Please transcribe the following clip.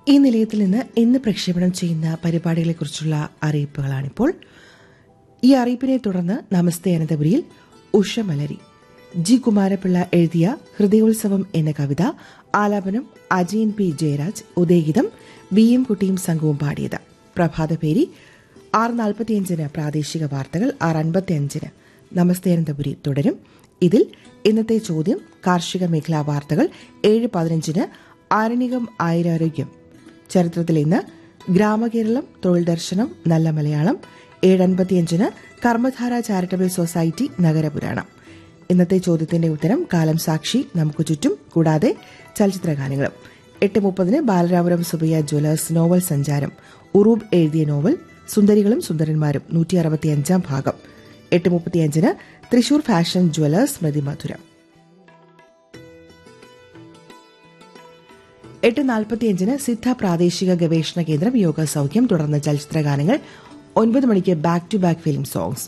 ഈ നിലയത്തിൽ നിന്ന് ഇന്ന് പ്രക്ഷേപണം ചെയ്യുന്ന പരിപാടികളെക്കുറിച്ചുള്ള അറിയിപ്പുകളാണിപ്പോൾ ഈ അറിയിപ്പിനെ തുടർന്ന് നമസ്തേ അനന്തപുരിയിൽ ഉഷമലരി ജി കുമാരപിള്ള എഴുതിയ ഹൃദയോത്സവം എന്ന കവിത ആലാപനം അജയൻ പി ജയരാജ് ഉദയഗീതം ബി എം കുട്ടിയും സംഘവും പാടിയത് പ്രഭാതപേരി ആറ് നാൽപ്പത്തിയഞ്ചിന് പ്രാദേശിക വാർത്തകൾ ആറ് അൻപത്തിയഞ്ചിന് നമസ്തേ അനന്തപുരി തുടരും ഇതിൽ ഇന്നത്തെ ചോദ്യം കാർഷിക മേഖലാ വാർത്തകൾ ഏഴ് പതിനഞ്ചിന് ആരണ്യകം ആയുരാരോഗ്യം ചരിത്രത്തിൽ ഇന്ന് ഗ്രാമകേരളം തൊഴിൽ ദർശനം നല്ല മലയാളം ഏഴ് അൻപത്തിയഞ്ചിന് കർമ്മധാര ചാരിറ്റബിൾ സൊസൈറ്റി നഗരപുരാണം ഇന്നത്തെ ചോദ്യത്തിന്റെ ഉത്തരം കാലം സാക്ഷി നമുക്ക് ചുറ്റും കൂടാതെ ചലച്ചിത്ര ഗാനങ്ങളും എട്ട് മുപ്പതിന് ബാലരാമപുരം സുബയ്യ ജ്വല്ലേഴ്സ് നോവൽ സഞ്ചാരം ഉറൂബ് എഴുതിയ നോവൽ സുന്ദരികളും സുന്ദരന്മാരും നൂറ്റി അറുപത്തിയഞ്ചാം ഭാഗം എട്ട് മുപ്പത്തിയഞ്ചിന് തൃശൂർ ഫാഷൻ ജ്വല്ലേഴ്സ് സ്മൃതി മധുരം എട്ട് നാൽപ്പത്തിയഞ്ചിന് സിദ്ധ പ്രാദേശിക ഗവേഷണ കേന്ദ്രം യോഗ സൗഖ്യം തുടർന്ന് ചലച്ചിത്ര ഗാനങ്ങൾ ഒൻപത് മണിക്ക് back to back film songs